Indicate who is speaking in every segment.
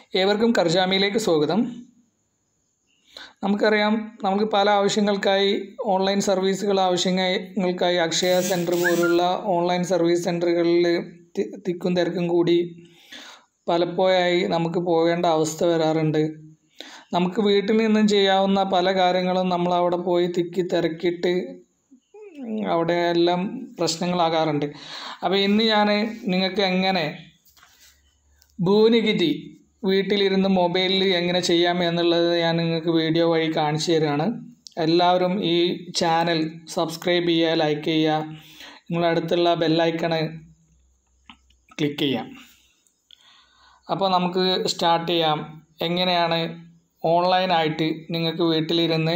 Speaker 1: ഏവർക്കും കർജാമിയിലേക്ക് സ്വാഗതം നമുക്കറിയാം നമുക്ക് പല ആവശ്യങ്ങൾക്കായി ഓൺലൈൻ സർവീസുകൾ ആവശ്യങ്ങൾക്കായി അക്ഷയ സെൻറ്റർ പോലുള്ള ഓൺലൈൻ സർവീസ് സെൻറ്ററുകളിൽ തി- തിക്കും തിരക്കും കൂടി പലപ്പോഴായി നമുക്ക് പോകേണ്ട അവസ്ഥ വരാറുണ്ട് നമുക്ക് വീട്ടിൽ നിന്നും ചെയ്യാവുന്ന പല കാര്യങ്ങളും നമ്മൾ അവിടെ പോയി തിക്കി തിരക്കിയിട്ട് അവിടെ എല്ലാം പ്രശ്നങ്ങളാകാറുണ്ട് അപ്പോൾ ഇന്ന് ഞാൻ നിങ്ങൾക്ക് എങ്ങനെ ഭൂനികുതി വീട്ടിലിരുന്ന് മൊബൈലിൽ എങ്ങനെ ചെയ്യാം എന്നുള്ളത് ഞാൻ നിങ്ങൾക്ക് വീഡിയോ വഴി കാണിച്ചു തരികയാണ് എല്ലാവരും ഈ ചാനൽ സബ്സ്ക്രൈബ് ചെയ്യുക ലൈക്ക് ചെയ്യുക നിങ്ങളുടെ അടുത്തുള്ള ബെല്ലൈക്കണ് ക്ലിക്ക് ചെയ്യാം അപ്പോൾ നമുക്ക് സ്റ്റാർട്ട് ചെയ്യാം എങ്ങനെയാണ് ഓൺലൈനായിട്ട് നിങ്ങൾക്ക് വീട്ടിലിരുന്ന്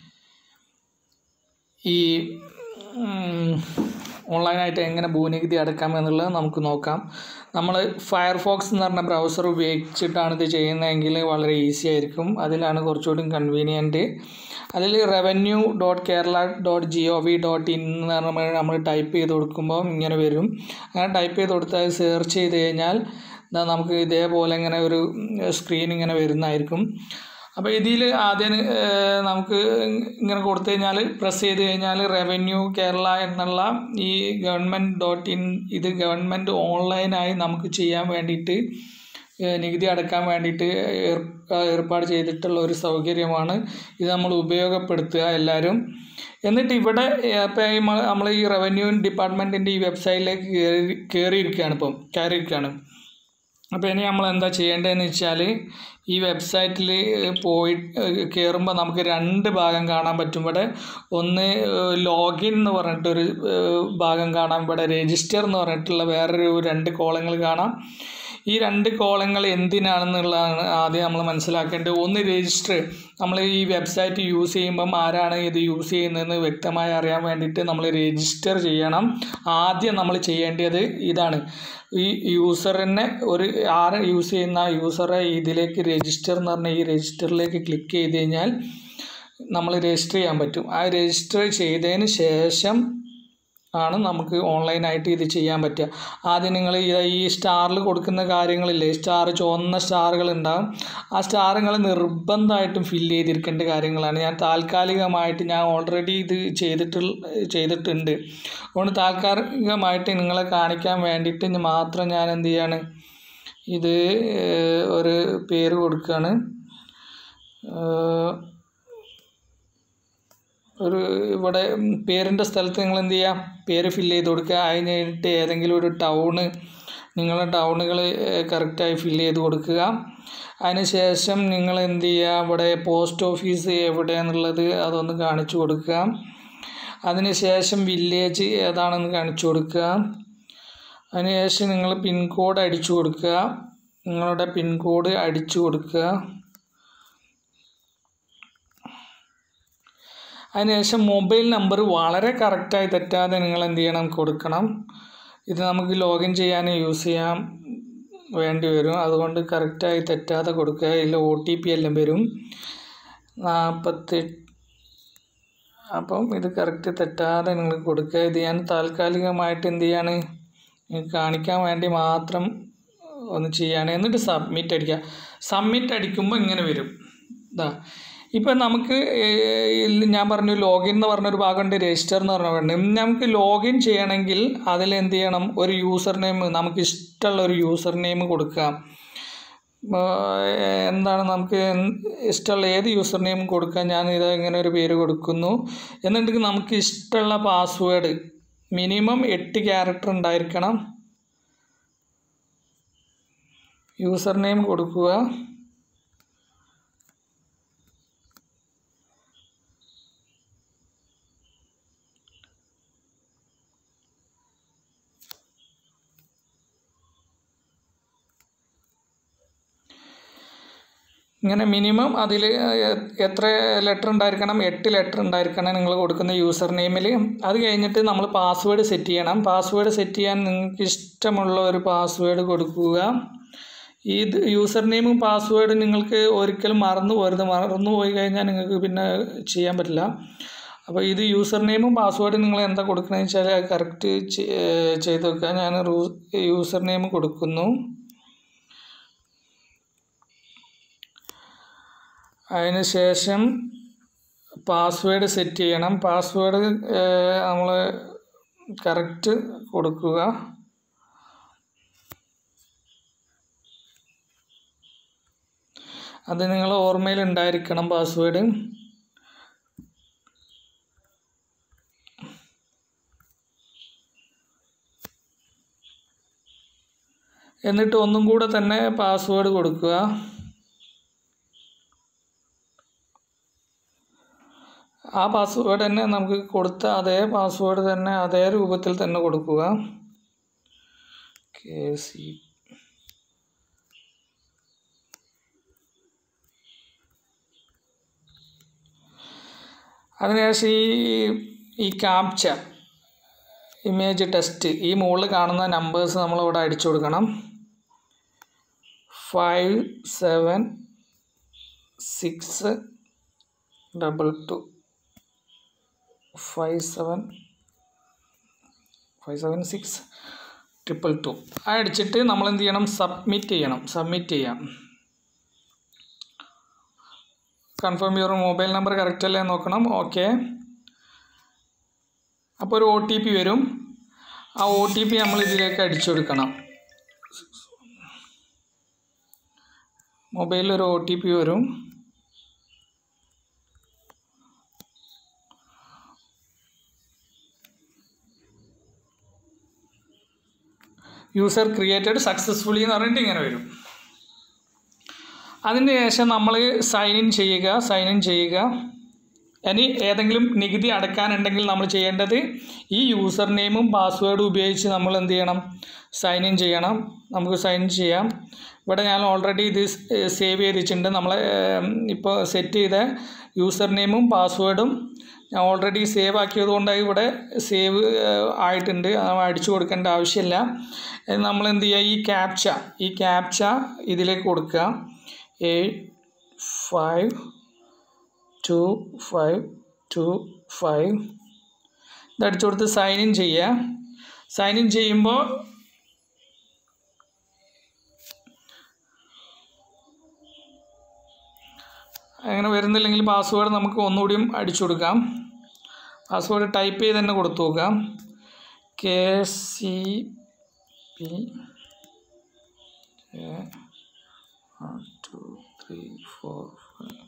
Speaker 1: ഈ ഉം, ഓൺലൈനായിട്ട് എങ്ങനെ ഭൂനികുതി അടക്കാം എന്നുള്ളത് നമുക്ക് നോക്കാം നമ്മൾ ഫയർഫോക്സ് എന്ന് പറഞ്ഞ ബ്രൗസർ ഉപയോഗിച്ചിട്ടാണ് ഇത് ചെയ്യുന്നതെങ്കിൽ വളരെ ഈസി ആയിരിക്കും അതിലാണ് കുറച്ചുകൂടി കൺവീനിയൻറ്റ് അതിൽ revenue dot Kerala dot G O V dot in എന്ന് പറഞ്ഞാൽ നമ്മൾ ടൈപ്പ് ചെയ്ത് കൊടുക്കുമ്പോൾ ഇങ്ങനെ വരും അങ്ങനെ ടൈപ്പ് ചെയ്ത് കൊടുത്താൽ സെർച്ച് ചെയ്ത് കഴിഞ്ഞാൽ ദാ നമുക്ക് ഇതേപോലെ ഇങ്ങനെ ഒരു സ്ക്രീൻ ഇങ്ങനെ വരുന്നതായിരിക്കും അപ്പോൾ ഇതിൽ ആദ്യം ഏഹ്, നമുക്ക് ഇങ്ങനെ കൊടുത്തു കഴിഞ്ഞാൽ പ്രസ് ചെയ്ത് കഴിഞ്ഞാൽ റവന്യൂ കേരള എന്നുള്ള ഈ ഗവൺമെൻറ് ഡോട്ട് ഇൻ ഇത് ഗവൺമെൻറ് ഓൺലൈനായി നമുക്ക് ചെയ്യാൻ വേണ്ടിയിട്ട് ഏഹ്, നികുതി അടക്കാൻ വേണ്ടിയിട്ട് ഏർ- ഏർപ്പാട് ചെയ്തിട്ടുള്ള ഒരു സൗകര്യമാണ് ഇത് നമ്മൾ ഉപയോഗപ്പെടുത്തുക എല്ലാവരും എന്നിട്ട് ഇവിടെ ഇപ്പം നമ്മൾ ഈ റവന്യൂ ഡിപ്പാർട്ട്മെൻറ്റിൻ്റെ ഈ വെബ്സൈറ്റിലേക്ക് കയറി കയറിയിരിക്കുകയാണ് ഇപ്പം കയറിയിരിക്കുകയാണ് അപ്പോൾ ഇനി നമ്മൾ എന്താ ചെയ്യേണ്ടതെന്ന് വെച്ചാൽ ഈ വെബ്സൈറ്റിൽ പോയി കയറുമ്പോൾ നമുക്ക് രണ്ട് ഭാഗം കാണാൻ പറ്റും ഇവിടെ ഒന്ന് ലോഗിൻ എന്ന് പറഞ്ഞിട്ടൊരു ഏഹ്, ഭാഗം കാണാം ഇവിടെ രജിസ്റ്റർ എന്ന് പറഞ്ഞിട്ടുള്ള വേറൊരു രണ്ട് കോളങ്ങൾ കാണാം ഈ രണ്ട് കോളങ്ങൾ എന്തിനാണെന്നുള്ളതാണ് ആദ്യം നമ്മൾ മനസ്സിലാക്കേണ്ടത് ഒന്ന് രജിസ്റ്റർ നമ്മൾ ഈ വെബ്സൈറ്റ് യൂസ് ചെയ്യുമ്പം ആരാണ് ഇത് യൂസ് ചെയ്യുന്നതെന്ന് വ്യക്തമായി അറിയാൻ വേണ്ടിയിട്ട് നമ്മൾ രജിസ്റ്റർ ചെയ്യണം ആദ്യം നമ്മൾ ചെയ്യേണ്ടത് ഇതാണ് ഈ യൂസറിനെ ഒരു ആര് യൂസ് ചെയ്യുന്ന ആ യൂസറെ ഇതിലേക്ക് രജിസ്റ്റർ എന്ന് പറഞ്ഞ ഈ രജിസ്റ്ററിലേക്ക് ക്ലിക്ക് ചെയ്ത് കഴിഞ്ഞാൽ നമ്മൾ രജിസ്റ്റർ ചെയ്യാൻ പറ്റും ആ രജിസ്റ്റർ ചെയ്തതിന് ശേഷം ആണ് നമുക്ക് ഓൺലൈനായിട്ട് ഇത് ചെയ്യാൻ പറ്റുക ആദ്യം നിങ്ങൾ ഈ സ്റ്റാറിൽ കൊടുക്കുന്ന കാര്യങ്ങളില്ലേ സ്റ്റാർ ചുവന്ന സ്റ്റാറുകൾ ഉണ്ടാകും ആ സ്റ്റാറുകൾ നിർബന്ധമായിട്ടും ഫില്ല് ചെയ്തിരിക്കേണ്ട കാര്യങ്ങളാണ് ഞാൻ താൽക്കാലികമായിട്ട് ഞാൻ ഓൾറെഡി ഇത് ചെയ്തിട്ട് ചെയ്തിട്ടുണ്ട് അതുകൊണ്ട് താൽക്കാലികമായിട്ട് നിങ്ങളെ കാണിക്കാൻ വേണ്ടിയിട്ട് ഞാൻ മാത്രം ഞാൻ എന്ത് ചെയ്യാണ് ഇത് ഏഹ്, ഒരു പേര് കൊടുക്കുകയാണ് ഏഹ്, ഒരു ഇവിടെ പേരിൻ്റെ സ്ഥലത്ത് നിങ്ങൾ എന്ത് ചെയ്യുക പേര് ഫില്ല് ചെയ്ത് കൊടുക്കുക അതിന് കഴിഞ്ഞിട്ട് ഏതെങ്കിലും ഒരു ടൗണ് നിങ്ങളുടെ ടൗണുകൾ കറക്റ്റായി ഫില്ല് ചെയ്ത് കൊടുക്കുക അതിന് ശേഷം നിങ്ങൾ എന്ത് ചെയ്യുക ഇവിടെ പോസ്റ്റ് ഓഫീസ് എവിടെയാണെന്നുള്ളത് അതൊന്ന് കാണിച്ചു കൊടുക്കുക അതിന് ശേഷം വില്ലേജ് ഏതാണെന്ന് കാണിച്ചു കൊടുക്കുക അതിനുശേഷം നിങ്ങൾ പിൻകോഡ് അടിച്ചു കൊടുക്കുക നിങ്ങളുടെ പിൻകോഡ് അടിച്ചു കൊടുക്കുക അതിനുശേഷം മൊബൈൽ നമ്പർ വളരെ കറക്റ്റായി തെറ്റാതെ നിങ്ങൾ എന്ത് ചെയ്യണം കൊടുക്കണം ഇത് നമുക്ക് ലോഗിൻ ചെയ്യാൻ യൂസ് ചെയ്യാൻ വേണ്ടി വരും അതുകൊണ്ട് കറക്റ്റായി തെറ്റാതെ കൊടുക്കുക ഇതിൽ ഒ ടി പി എല്ലാം വരും നാൽപ്പത്തി അപ്പം ഇത് കറക്റ്റ് തെറ്റാതെ നിങ്ങൾ കൊടുക്കുക ഇത് ഞാൻ താൽക്കാലികമായിട്ട് എന്ത് ചെയ്യാണ് നിങ്ങൾക്ക് കാണിക്കാൻ വേണ്ടി മാത്രം ഒന്ന് ചെയ്യാണ് എന്നിട്ട് സബ്മിറ്റ് അടിക്കുക സബ്മിറ്റ് അടിക്കുമ്പോൾ ഇങ്ങനെ വരും ഇതാ ഇപ്പം നമുക്ക് ഏഹ്, ഇതിൽ ഞാൻ പറഞ്ഞു ലോഗിൻ എന്ന് പറഞ്ഞൊരു ഭാഗമുണ്ട് രജിസ്റ്റർ എന്ന് പറഞ്ഞ ഭാഗമുണ്ട് നമുക്ക് ലോഗിൻ ചെയ്യണമെങ്കിൽ അതിൽ എന്ത് ചെയ്യണം ഒരു യൂസർ നെയിം നമുക്ക് ഇഷ്ടമുള്ള ഒരു യൂസർ നെയിം കൊടുക്കുക ഏഹ്, എന്താണ് നമുക്ക് ഇഷ്ടമുള്ള ഏത് യൂസർ നെയിം കൊടുക്കാൻ ഞാൻ ഇത് ഇങ്ങനെ ഒരു പേര് കൊടുക്കുന്നു എന്നിട്ട് നമുക്ക് ഇഷ്ടമുള്ള പാസ്വേഡ് മിനിമം എട്ട് ക്യാരക്ടർ ഉണ്ടായിരിക്കണം യൂസർ നെയിം കൊടുക്കുക ഇങ്ങനെ മിനിമം അതിൽ എത്ര ലെറ്റർ ഉണ്ടായിരിക്കണം എട്ട് ലെറ്റർ ഉണ്ടായിരിക്കണം നിങ്ങൾ കൊടുക്കുന്ന യൂസർ നെയിമിൽ അത് കഴിഞ്ഞിട്ട് നമ്മൾ പാസ്വേഡ് സെറ്റ് ചെയ്യണം പാസ്വേഡ് സെറ്റ് ചെയ്യാൻ നിങ്ങൾക്ക് ഇഷ്ടമുള്ള ഒരു പാസ്വേഡ് കൊടുക്കുക ഈ യൂസർ നെയിമും പാസ്വേഡും നിങ്ങൾക്ക് ഒരിക്കലും മറന്നു പോരുത് മറന്നു പോയി കഴിഞ്ഞാൽ നിങ്ങൾക്ക് പിന്നെ ചെയ്യാൻ പറ്റില്ല അപ്പോൾ ഇത് യൂസർ നെയിമും പാസ്വേഡും നിങ്ങൾ എന്താ കൊടുക്കണമെന്ന് വെച്ചാൽ അത് കറക്റ്റ് ചെയ്ത് വെക്കുക ഞാൻ യൂസർ നെയിം കൊടുക്കുന്നു അതിന് ശേഷം പാസ്വേഡ് സെറ്റ് ചെയ്യണം പാസ്വേഡ് നമ്മൾ കറക്റ്റ് കൊടുക്കുക അത് നിങ്ങൾ ഓർമ്മയിൽ ഉണ്ടായിരിക്കണം പാസ്വേഡ് എന്നിട്ട് ഒന്നും കൂടെ തന്നെ പാസ്വേഡ് കൊടുക്കുക ആ പാസ്വേഡ് തന്നെ നമുക്ക് കൊടുത്ത അതേ പാസ്വേഡ് തന്നെ അതേ രൂപത്തിൽ തന്നെ കൊടുക്കുക കെ സി അതിനുശേഷം ഈ ഈ ക്യാപ്ച ഇമേജ് ടെസ്റ്റ് ഈ മുകളിൽ കാണുന്ന നമ്പേഴ്സ് നമ്മളിവിടെ അടിച്ചു കൊടുക്കണം five seven six double two five seven five seven six triple two അടിച്ചിട്ട് നമ്മൾ എന്ത് ചെയ്യണം സബ്മിറ്റ് ചെയ്യണം സബ്മിറ്റ് ചെയ്യാം confirm your mobile number correct അല്ലേ നോക്കണം ഓക്കെ അപ്പോൾ ഒരു ഒ ടി പി വരും ആ ഒ ടി പി നമ്മൾ ഇതിലേക്ക് അടിച്ചു കൊടുക്കണം മൊബൈലിൽ ഒരു ഒ ടി പി വരും യൂസർ ക്രിയേറ്റഡ് സക്സസ്ഫുള്ളി എന്ന് പറഞ്ഞിട്ട് ഇങ്ങനെ വരും അതിന് ശേഷം നമ്മൾ സൈൻ ഇൻ ചെയ്യുക സൈൻ ഇൻ ചെയ്യുക ഇനി ഏതെങ്കിലും നികുതി അടക്കാനുണ്ടെങ്കിൽ നമ്മൾ ചെയ്യേണ്ടത് ഈ യൂസർ നെയിമും പാസ്വേഡും ഉപയോഗിച്ച് നമ്മൾ എന്ത് ചെയ്യണം സൈൻ ഇൻ ചെയ്യണം നമുക്ക് സൈൻ ഇൻ ചെയ്യാം ഇവിടെ ഞാൻ ഓൾറെഡി ഇത് സേവ് ചെയ്ത് വെച്ചിട്ടുണ്ട് നമ്മൾ ഇപ്പോൾ സെറ്റ് ചെയ്ത യൂസർ നെയിമും പാസ്വേഡും ഞാൻ ഓൾറെഡി സേവ് ആക്കിയത് കൊണ്ട് ഇവിടെ സേവ് ആയിട്ടുണ്ട് അത് അടിച്ചു കൊടുക്കേണ്ട ആവശ്യമില്ല നമ്മൾ എന്ത് ചെയ്യുക ഈ ക്യാപ്ച ഈ ക്യാപ്ച ഇതിലേക്ക് കൊടുക്കുക eight five two five two five ഇത് അടിച്ചു കൊടുത്ത് സൈൻ ഇൻ ചെയ്യുക സൈൻ ഇൻ ചെയ്യുമ്പോൾ അങ്ങനെ വരുന്നില്ലെങ്കിൽ പാസ്വേഡ് നമുക്ക് ഒന്നുകൂടിയും അടിച്ചു കൊടുക്കാം പാസ്വേഡ് ടൈപ്പ് ചെയ്ത് തന്നെ കൊടുത്തു നോക്കാം K C P two three four five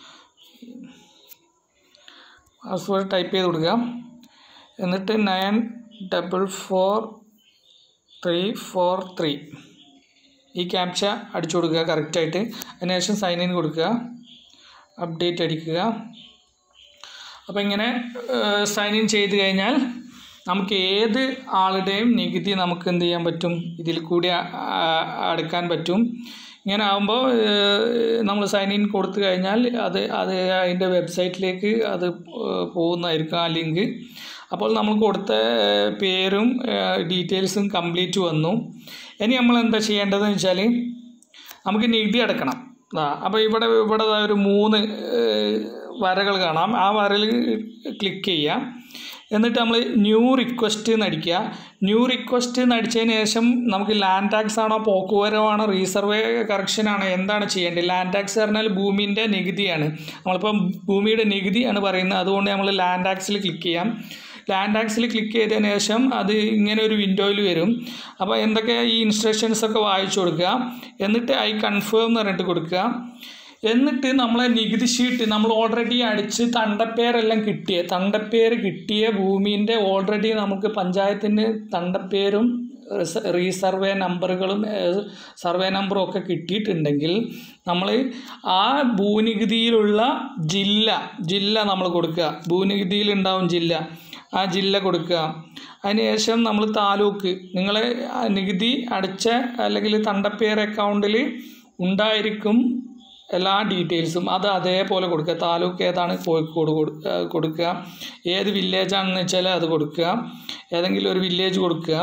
Speaker 1: password type ചെയ്ത് കൊടുക്കുക എന്നിട്ട് nine double four three four three ഈ ക്യാപ്ച അടിച്ചു കൊടുക്കുക കറക്റ്റായിട്ട് അതിനുശേഷം സൈൻ ഇൻ കൊടുക്കുക അപ്ഡേറ്റ് അടിക്കുക അപ്പോൾ ഇങ്ങനെ സൈൻ ഇൻ ചെയ്ത് കഴിഞ്ഞാൽ നമുക്ക് ഏത് ആളുടെയും നികുതി നമുക്ക് എന്ത് ചെയ്യാൻ പറ്റും ഇതിൽ കൂടി അടക്കാൻ പറ്റും ഇങ്ങനെ ആകുമ്പോൾ നമ്മൾ സൈൻ ഇൻ കൊടുത്തു കഴിഞ്ഞാൽ അത് അത് അതിൻ്റെ വെബ്സൈറ്റിലേക്ക് അത് പോകുന്നതായിരിക്കും ആ ലിങ്ക് അപ്പോൾ നമ്മൾ കൊടുത്ത പേരും ഡീറ്റെയിൽസും കംപ്ലീറ്റ് വന്നു ഇനി നമ്മൾ എന്താ ചെയ്യേണ്ടതെന്ന് വെച്ചാൽ നമുക്ക് നികുതി അടക്കണം ആ അപ്പോൾ ഇവിടെ ഇവിടെ ഒരു മൂന്ന് വരകൾ കാണാം ആ വരയിൽ ക്ലിക്ക് ചെയ്യാം എന്നിട്ട് നമ്മൾ ന്യൂ റിക്വസ്റ്റ് എന്ന് അടിക്കുക ന്യൂ റിക്വസ്റ്റ് എന്ന് അടിച്ചതിന് ശേഷം നമുക്ക് ലാൻഡ് ടാക്സ് ആണോ പോക്കുവരവാണോ റീസർവേ കറക്ഷൻ ആണോ എന്താണ് ചെയ്യേണ്ടത് ലാൻഡ് ടാക്സ് പറഞ്ഞാൽ ഭൂമിൻ്റെ നികുതിയാണ് നമ്മളിപ്പം ഭൂമിയുടെ നികുതിയാണ് പറയുന്നത് അതുകൊണ്ട് നമ്മൾ ലാൻഡ് ടാക്സിൽ ക്ലിക്ക് ചെയ്യാം ലാൻഡ് ടാക്സിൽ ക്ലിക്ക് ചെയ്തതിന് ശേഷം അത് ഇങ്ങനെ ഒരു വിൻഡോയിൽ വരും അപ്പോൾ എന്തൊക്കെ ഈ ഇൻസ്ട്രക്ഷൻസ് ഒക്കെ വായിച്ചു കൊടുക്കുക എന്നിട്ട് ഐ കൺഫേം എന്ന് പറഞ്ഞിട്ട് കൊടുക്കുക എന്നിട്ട് നമ്മളെ നികുതി ഷീറ്റ് നമ്മൾ ഓൾറെഡി അടിച്ച് തണ്ടപ്പേരെല്ലാം കിട്ടിയ തണ്ടപ്പേര് കിട്ടിയ ഭൂമിൻ്റെ ഓൾറെഡി നമുക്ക് പഞ്ചായത്തിന് തണ്ടപ്പേരും റീസർവേ നമ്പറുകളും സർവേ നമ്പറും ഒക്കെ കിട്ടിയിട്ടുണ്ടെങ്കിൽ നമ്മൾ ആ ഭൂനികുതിയിലുള്ള ജില്ല ജില്ല നമ്മൾ കൊടുക്കുക ഭൂനികുതിയിലുണ്ടാവും ജില്ല ആ ജില്ല കൊടുക്കുക അതിനുശേഷം നമ്മൾ താലൂക്ക് നിങ്ങളെ നികുതി അടച്ച അല്ലെങ്കിൽ തണ്ടപ്പേർ അക്കൗണ്ടിൽ ഉണ്ടായിരിക്കും എല്ലാ ഡീറ്റെയിൽസും അത് അതേപോലെ കൊടുക്കുക താലൂക്ക് ഏതാണ് കോഴിക്കോട് കൊടുക്കുക ഏത് വില്ലേജാണെന്ന് വെച്ചാൽ അത് കൊടുക്കുക ഏതെങ്കിലും ഒരു വില്ലേജ് കൊടുക്കുക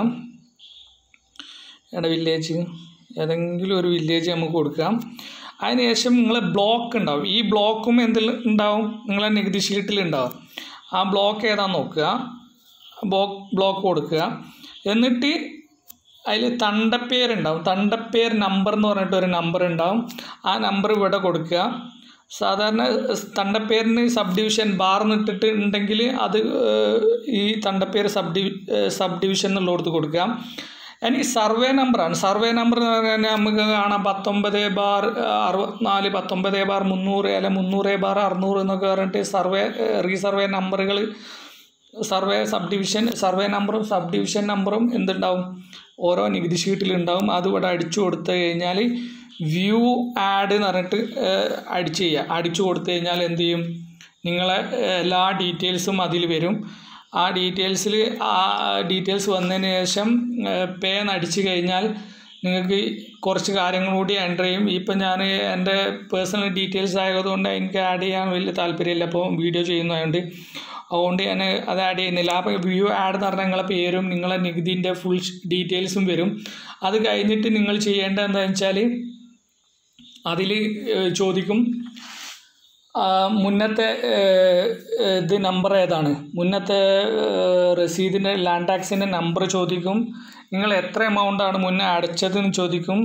Speaker 1: ഏടെ വില്ലേജ് ഏതെങ്കിലും ഒരു വില്ലേജ് നമുക്ക് കൊടുക്കാം അതിനുശേഷം നിങ്ങളെ ബ്ലോക്ക് ഉണ്ടാവും ഈ ബ്ലോക്കും എന്തിൽ ഉണ്ടാവും നിങ്ങളെ നികുതി ഷീറ്റിൽ ഉണ്ടാവും ആ ബ്ലോക്ക് ഏതാണെന്ന് നോക്കുക ബ്ലോക്ക് ബ്ലോക്ക് കൊടുക്കുക എന്നിട്ട് അതിൽ തണ്ടപ്പേരുണ്ടാവും തണ്ടപ്പേർ നമ്പർ എന്ന് പറഞ്ഞിട്ട് ഒരു നമ്പർ ഉണ്ടാവും ആ നമ്പർ ഇവിടെ കൊടുക്കുക സാധാരണ തണ്ടപ്പേരിന് സബ് ഡിവിഷൻ ബാർ ഇട്ടിട്ട് ഉണ്ടെങ്കിൽ അത് ഏഹ്, ഈ തണ്ടപ്പേര് സബ് ഡി സബ് ഡിവിഷൻ എന്നുള്ളിടത്ത് കൊടുക്കാം ഇനി സർവേ നമ്പറാണ് സർവേ നമ്പർ എന്ന് പറഞ്ഞാൽ നമുക്ക് കാണാം പത്തൊമ്പത് ബാർ അറുപത്തിനാല് പത്തൊമ്പത് ബാർ മുന്നൂറ് അല്ലെ മുന്നൂറ് ബാർ അറുന്നൂറ് എന്നൊക്കെ പറഞ്ഞിട്ട് സർവേ റീസർവേ നമ്പറുകൾ സർവേ സബ് ഡിവിഷൻ സർവേ നമ്പറും സബ് ഡിവിഷൻ നമ്പറും എന്തുണ്ടാവും ഓരോ നികുതി ഷീറ്റിലുണ്ടാവും അത് ഇവിടെ അടിച്ചു കൊടുത്തു കഴിഞ്ഞാൽ വ്യൂ ആഡ് എന്ന് പറഞ്ഞിട്ട് ഏഹ്, അടിച്ച് ചെയ്യുക അടിച്ചു കൊടുത്തു കഴിഞ്ഞാൽ എന്ത് ചെയ്യും നിങ്ങളെ ഏഹ്, എല്ലാ ഡീറ്റെയിൽസും അതിൽ വരും ആ ഡീറ്റെയിൽസിൽ ആ ഡീറ്റെയിൽസ് വന്നതിന് ശേഷം പേ എന്ന് അടിച്ചു കഴിഞ്ഞാൽ നിങ്ങൾക്ക് കുറച്ച് കാര്യങ്ങൾ കൂടി എൻ്റർ ചെയ്യും ഇപ്പം ഞാൻ എൻ്റെ പേഴ്സണൽ ഡീറ്റെയിൽസ് ആയതുകൊണ്ട് എനിക്ക് ആഡ് ചെയ്യാൻ വലിയ താല്പര്യമില്ല അപ്പോൾ വീഡിയോ ചെയ്യുന്നതുകൊണ്ട് അതുകൊണ്ട് ഞാൻ അത് ആഡ് ചെയ്യുന്നില്ല അപ്പോൾ വ്യൂ ആഡ് എന്ന് പറഞ്ഞാൽ നിങ്ങളെ പേരും നിങ്ങളെ നികുതിൻ്റെ ഫുൾ ഡീറ്റെയിൽസും വരും അത് കഴിഞ്ഞിട്ട് നിങ്ങൾ ചെയ്യേണ്ടത് എന്താണെന്ന് വെച്ചാൽ അതിൽ ചോദിക്കും ആ, മുന്നത്തെ ഏഹ്, ഇത് നമ്പർ ഏതാണ് മുന്നത്തെ റസീദിൻ്റെ ലാൻഡ് ടാക്സിൻ്റെ നമ്പർ ചോദിക്കും നിങ്ങൾ എത്ര എമൗണ്ടാണ് മുന്നേ അടച്ചതെന്ന് ചോദിക്കും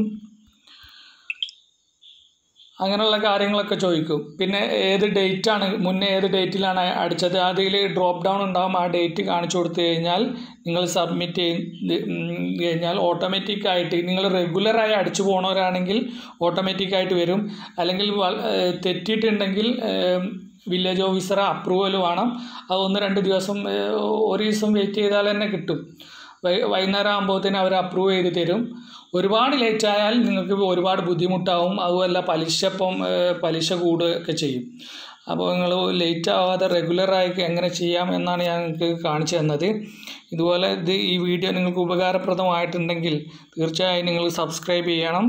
Speaker 1: അങ്ങനെയുള്ള കാര്യങ്ങളൊക്കെ ചോദിക്കും പിന്നെ ഏത് ഡേറ്റ് ആണ് മുന്നേ ഏത് ഡേറ്റിലാണ് അടിച്ചത് അതിൽ ഡ്രോപ്പ് ഡൗൺ ഉണ്ടാകും ആ ഡേറ്റ് കാണിച്ചു കൊടുത്തു കഴിഞ്ഞാൽ നിങ്ങൾ സബ്മിറ്റ് ചെയ്ത് ഉം, കഴിഞ്ഞാൽ ഓട്ടോമാറ്റിക്കായിട്ട് നിങ്ങൾ റെഗുലറായി അടിച്ചു പോണവരാണെങ്കിൽ ഓട്ടോമാറ്റിക്കായിട്ട് വരും അല്ലെങ്കിൽ വ- ഏഹ് തെറ്റിയിട്ടുണ്ടെങ്കിൽ വില്ലേജ് ഓഫീസറെ അപ്രൂവൽ വേണം അത് ഒന്ന് രണ്ട് ദിവസം ഏഹ്, ഒരു ദിവസം വെയിറ്റ് ചെയ്താൽ തന്നെ കിട്ടും വൈ വൈകുന്നേരം ആകുമ്പോഴത്തേന് അവർ അപ്രൂവ് ചെയ്ത് തരും ഒരുപാട് ലേറ്റ് ആയാൽ നിങ്ങൾക്ക് ഒരുപാട് ബുദ്ധിമുട്ടാവും അതുമല്ല പലിശ ഇപ്പം ഏഹ്, പലിശ കൂടുകയൊക്കെ ചെയ്യും അപ്പോൾ നിങ്ങൾ ലേറ്റ് ആവാതെ റെഗുലറായി എങ്ങനെ ചെയ്യാം എന്നാണ് ഞാൻ നിങ്ങൾക്ക് കാണിച്ചു തന്നത് ഇതുപോലെ ഇത് ഈ വീഡിയോ നിങ്ങൾക്ക് ഉപകാരപ്രദമായിട്ടുണ്ടെങ്കിൽ തീർച്ചയായും നിങ്ങൾ സബ്സ്ക്രൈബ് ചെയ്യണം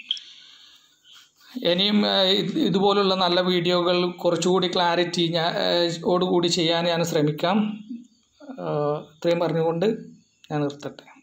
Speaker 1: ഇനിയും ഏഹ്, ഇത് ഇതുപോലുള്ള നല്ല വീഡിയോകൾ കുറച്ചുകൂടി ക്ലാരിറ്റി ഞാൻ ഏഹ്, ഓടുകൂടി ചെയ്യാൻ ഞാൻ ശ്രമിക്കാം ഏഹ്, ഇത്രയും പറഞ്ഞുകൊണ്ട് ഞാൻ നിർത്തട്ടെ